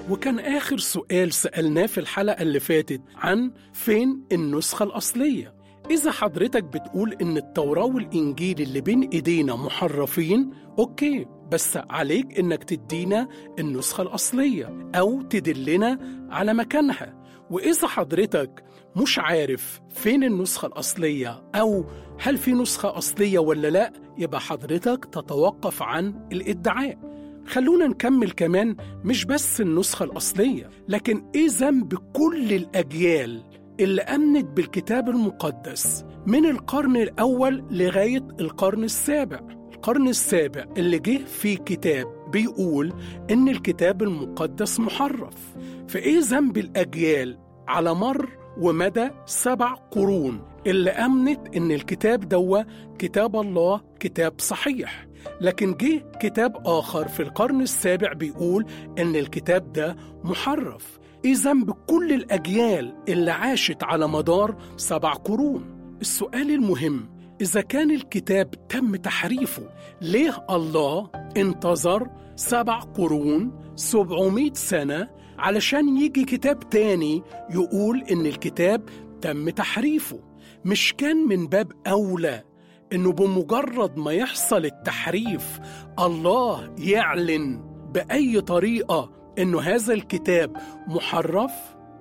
وكان آخر سؤال سألناه في الحلقة اللي فاتت عن فين النسخة الأصلية إذا حضرتك بتقول إن التوراة والإنجيل اللي بين إيدينا محرفين أوكي بس عليك إنك تدينا النسخة الأصلية أو تدلنا على مكانها وإذا حضرتك مش عارف فين النسخة الأصلية أو هل في نسخة أصلية ولا لأ يبقى حضرتك تتوقف عن الادعاء خلونا نكمل كمان مش بس النسخة الأصلية لكن إيه ذنب كل الأجيال اللي أمنت بالكتاب المقدس من القرن الأول لغاية القرن السابع القرن السابع اللي جه فيه كتاب بيقول إن الكتاب المقدس محرف فإيه ذنب الأجيال على مر ومدى سبع قرون اللي أمنت إن الكتاب دوا كتاب الله كتاب صحيح لكن جه كتاب آخر في القرن السابع بيقول إن الكتاب ده محرف إيه ذنب كل الأجيال اللي عاشت على مدار سبع قرون السؤال المهم إذا كان الكتاب تم تحريفه ليه الله انتظر سبع قرون سبعمائة سنة علشان يجي كتاب تاني يقول إن الكتاب تم تحريفه مش كان من باب أولى إنه بمجرد ما يحصل التحريف الله يعلن بأي طريقة إنه هذا الكتاب محرف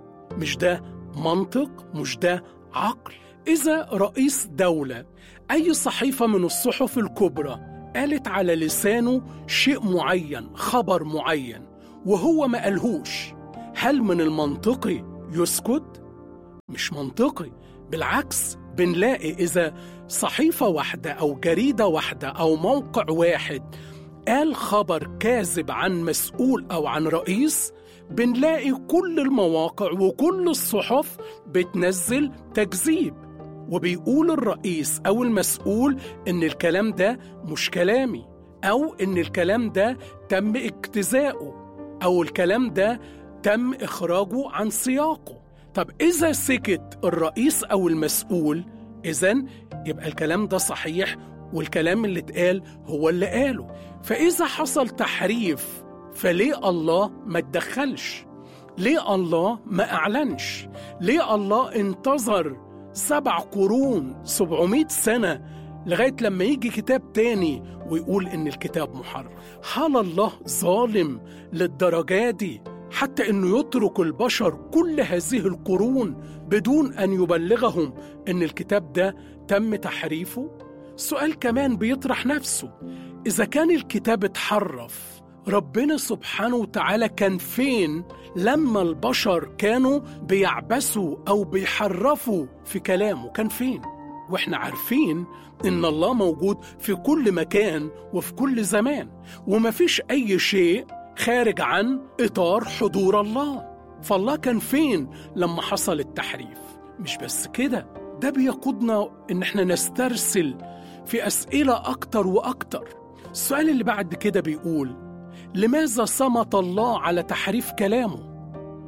مش ده منطق مش ده عقل إذا رئيس دولة أي صحيفة من الصحف الكبرى قالت على لسانه شيء معين خبر معين وهو ما قالهوش هل من المنطقي يسكت؟ مش منطقي بالعكس بنلاقي إذا صحيفة واحدة أو جريدة واحدة أو موقع واحد قال خبر كاذب عن مسؤول أو عن رئيس بنلاقي كل المواقع وكل الصحف بتنزل تكذيب وبيقول الرئيس أو المسؤول إن الكلام ده مش كلامي أو إن الكلام ده تم اجتزاؤه أو الكلام ده تم إخراجه عن سياقه طب إذا سكت الرئيس أو المسؤول إذا يبقى الكلام ده صحيح والكلام اللي اتقال هو اللي قاله فإذا حصل تحريف فليه الله ما اتدخلش ليه الله ما أعلنش ليه الله انتظر سبع قرون سبعمائة سنة لغاية لما يجي كتاب تاني ويقول إن الكتاب محرف هل الله ظالم للدرجة دي حتى انه يترك البشر كل هذه القرون بدون ان يبلغهم ان الكتاب ده تم تحريفه سؤال كمان بيطرح نفسه اذا كان الكتاب اتحرف ربنا سبحانه وتعالى كان فين لما البشر كانوا بيعبسوا او بيحرفوا في كلامه كان فين واحنا عارفين ان الله موجود في كل مكان وفي كل زمان ومفيش اي شيء خارج عن اطار حضور الله فالله كان فين لما حصل التحريف مش بس كده ده بيقودنا ان احنا نسترسل في اسئله اكتر واكتر السؤال اللي بعد كده بيقول لماذا صمت الله على تحريف كلامه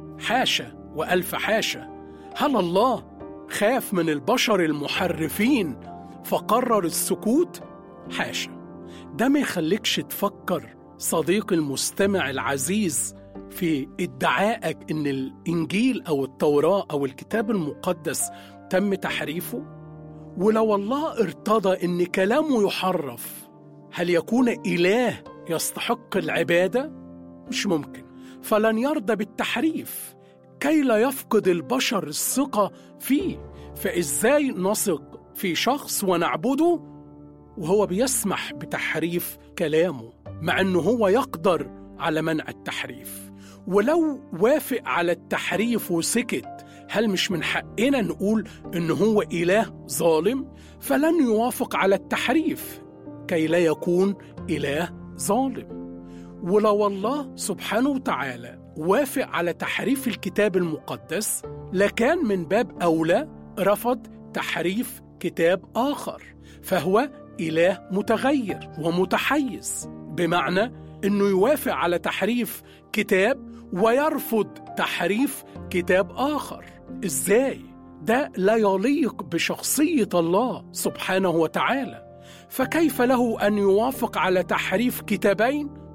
حاشا والف حاشا هل الله خاف من البشر المحرفين فقرر السكوت حاشا ده ما يخليكش تفكر صديقي المستمع العزيز في ادعائك ان الانجيل او التوراه او الكتاب المقدس تم تحريفه ولو الله ارتضى ان كلامه يحرف هل يكون اله يستحق العباده مش ممكن فلن يرضى بالتحريف كي لا يفقد البشر الثقه فيه فازاي نثق في شخص ونعبده وهو بيسمح بتحريف كلامه مع انه هو يقدر على منع التحريف ولو وافق على التحريف وسكت هل مش من حقنا نقول ان هو اله ظالم فلن يوافق على التحريف كي لا يكون اله ظالم ولو الله سبحانه وتعالى وافق على تحريف الكتاب المقدس لكان من باب اولى رفض تحريف كتاب اخر فهو اله متغير ومتحيز بمعنى انه يوافق على تحريف كتاب ويرفض تحريف كتاب اخر ازاي ده لا يليق بشخصيه الله سبحانه وتعالى فكيف له ان يوافق على تحريف كتابين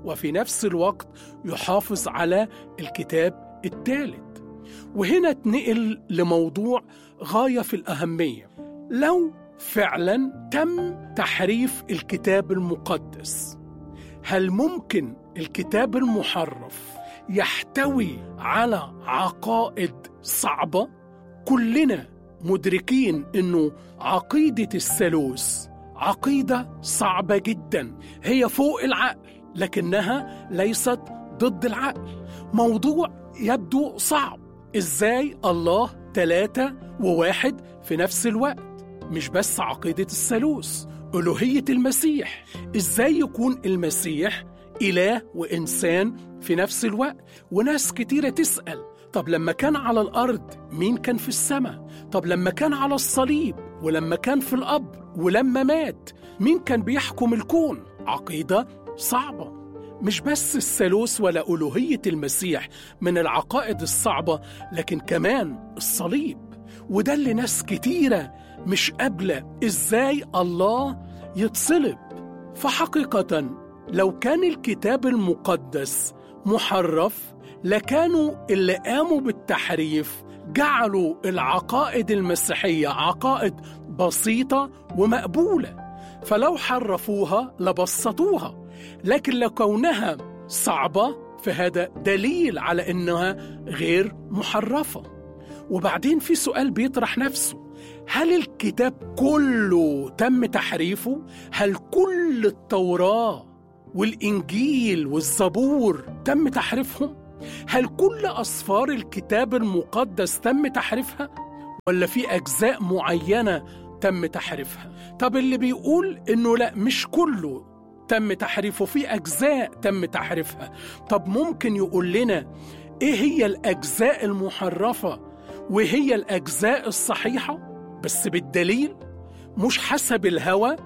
وفي نفس الوقت يحافظ على الكتاب الثالث وهنا اتنقل لموضوع غاية في الأهمية لو فعلا تم تحريف الكتاب المقدس هل ممكن الكتاب المحرف يحتوي على عقائد صعبة كلنا مدركين انه عقيدة الثالوث عقيدة صعبة جدا هي فوق العقل لكنها ليست ضد العقل موضوع يبدو صعب ازاي الله ثلاثة وواحد في نفس الوقت مش بس عقيدة الثالوث ألوهية المسيح ازاي يكون المسيح إله وإنسان في نفس الوقت وناس كتيرة تسأل طب لما كان على الأرض مين كان في السماء طب لما كان على الصليب ولما كان في القبر ولما مات مين كان بيحكم الكون عقيدة صعبة مش بس الثالوث ولا ألوهية المسيح من العقائد الصعبة لكن كمان الصليب وده اللي ناس كتيرة مش قابلة إزاي الله يتصلب فحقيقة لو كان الكتاب المقدس محرف لكانوا اللي قاموا بالتحريف جعلوا العقائد المسيحية عقائد بسيطة ومقبولة فلو حرفوها لبسطوها لكن لو كونها صعبة فهذا دليل على إنها غير محرفة وبعدين في سؤال بيطرح نفسه هل الكتاب كله تم تحريفه؟ هل كل التوراة والإنجيل والزبور تم تحريفهم؟ هل كل أسفار الكتاب المقدس تم تحريفها؟ ولا في أجزاء معينة تم تحريفها؟ طب اللي بيقول إنه لا مش كله تم تحريفه في أجزاء تم تحريفها طب ممكن يقول لنا إيه هي الأجزاء المحرفة وهي الأجزاء الصحيحة بس بالدليل مش حسب الهوى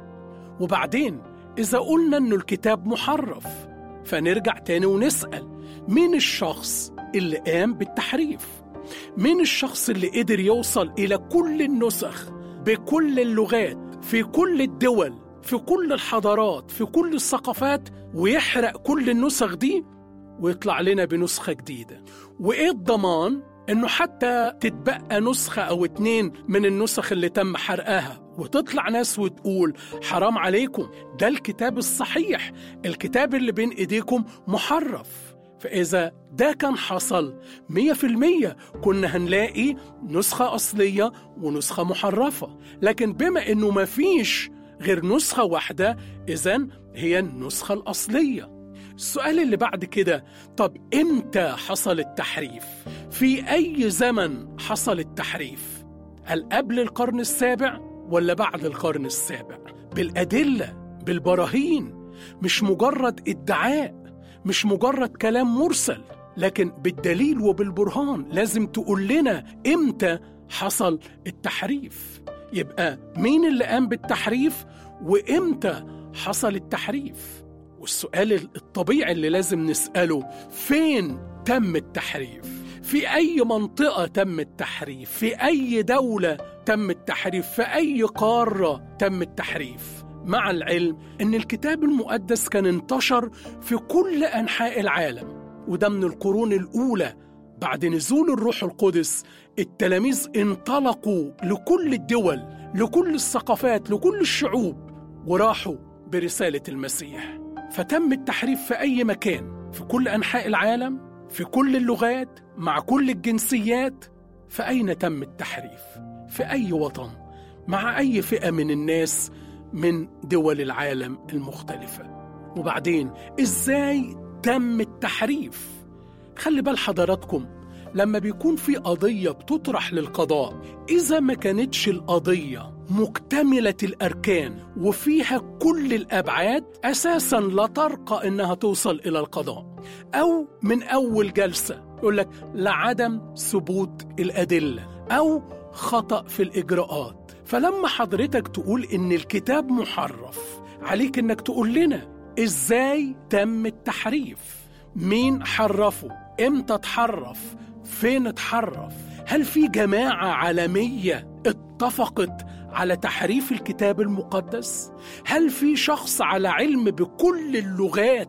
وبعدين إذا قلنا إنه الكتاب محرف فنرجع تاني ونسأل مين الشخص اللي قام بالتحريف؟ مين الشخص اللي قدر يوصل إلى كل النسخ بكل اللغات في كل الدول في كل الحضارات في كل الثقافات ويحرق كل النسخ دي ويطلع لنا بنسخة جديدة وإيه الضمان إنه حتى تتبقى نسخة أو اتنين من النسخ اللي تم حرقها وتطلع ناس وتقول حرام عليكم ده الكتاب الصحيح الكتاب اللي بين إيديكم محرف فإذا ده كان حصل مية في المية كنا هنلاقي نسخة أصلية ونسخة محرفة لكن بما إنه مفيش غير نسخة واحدة إذا هي النسخة الأصلية السؤال اللي بعد كده طب إمتى حصل التحريف؟ في أي زمن حصل التحريف؟ هل قبل القرن السابع ولا بعد القرن السابع؟ بالأدلة بالبراهين مش مجرد ادعاء مش مجرد كلام مرسل لكن بالدليل وبالبرهان لازم تقول لنا إمتى حصل التحريف يبقى مين اللي قام بالتحريف وإمتى حصل التحريف والسؤال الطبيعي اللي لازم نسأله فين تم التحريف في أي منطقة تم التحريف في أي دولة تم التحريف في أي قارة تم التحريف مع العلم أن الكتاب المقدس كان انتشر في كل أنحاء العالم وده من القرون الأولى بعد نزول الروح القدس التلاميذ انطلقوا لكل الدول لكل الثقافات لكل الشعوب وراحوا برسالة المسيح فتم التحريف في أي مكان في كل أنحاء العالم في كل اللغات مع كل الجنسيات فأين تم التحريف؟ في أي وطن؟ مع أي فئة من الناس من دول العالم المختلفة وبعدين إزاي تم التحريف؟ خلي بال حضراتكم لما بيكون في قضية بتطرح للقضاء إذا ما كانتش القضية مكتملة الأركان وفيها كل الأبعاد أساسا لا ترقى إنها توصل إلى القضاء أو من أول جلسة يقول لك لعدم ثبوت الأدلة أو خطأ في الإجراءات فلما حضرتك تقول إن الكتاب محرف عليك إنك تقول لنا إزاي تم التحريف مين حرفه إمتى اتحرف فين اتحرف هل في جماعة عالمية اتفقت على تحريف الكتاب المقدس هل في شخص على علم بكل اللغات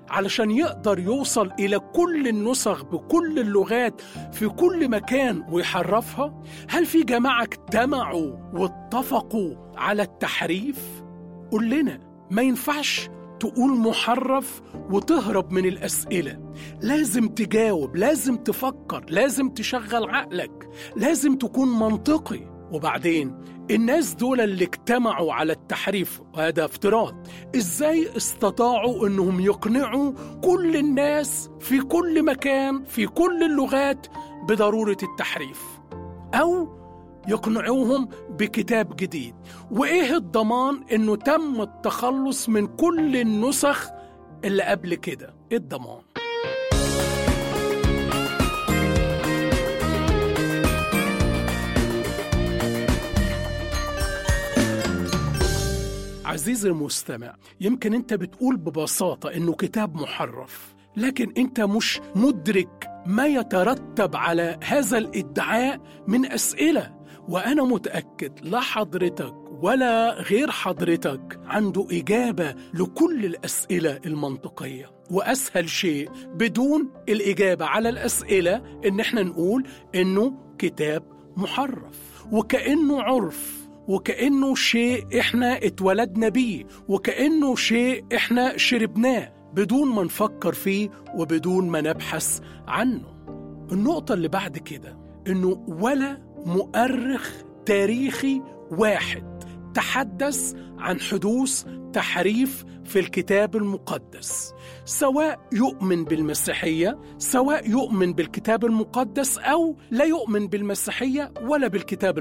علشان يقدر يوصل إلى كل النسخ بكل اللغات في كل مكان ويحرفها؟ هل في جماعة اجتمعوا واتفقوا على التحريف؟ قول لنا ما ينفعش تقول محرف وتهرب من الأسئلة لازم تجاوب لازم تفكر لازم تشغل عقلك لازم تكون منطقي وبعدين الناس دول اللي اجتمعوا على التحريف وهذا افتراض ازاي استطاعوا انهم يقنعوا كل الناس في كل مكان في كل اللغات بضرورة التحريف او يقنعوهم بكتاب جديد وايه الضمان انه تم التخلص من كل النسخ اللي قبل كده ايه الضمان عزيزي المستمع يمكن انت بتقول ببساطة انه كتاب محرف لكن انت مش مدرك ما يترتب على هذا الادعاء من اسئله وانا متاكد لا حضرتك ولا غير حضرتك عنده اجابه لكل الاسئله المنطقيه واسهل شيء بدون الاجابه على الاسئله ان احنا نقول انه كتاب محرف وكانه عرف وكانه شيء احنا اتولدنا بيه وكانه شيء احنا شربناه بدون ما نفكر فيه وبدون ما نبحث عنه النقطه اللي بعد كده انه ولا مؤرخ تاريخي واحد تحدث عن حدوث تحريف في الكتاب المقدس سواء يؤمن بالمسيحيه سواء يؤمن بالكتاب المقدس او لا يؤمن بالمسيحيه ولا بالكتاب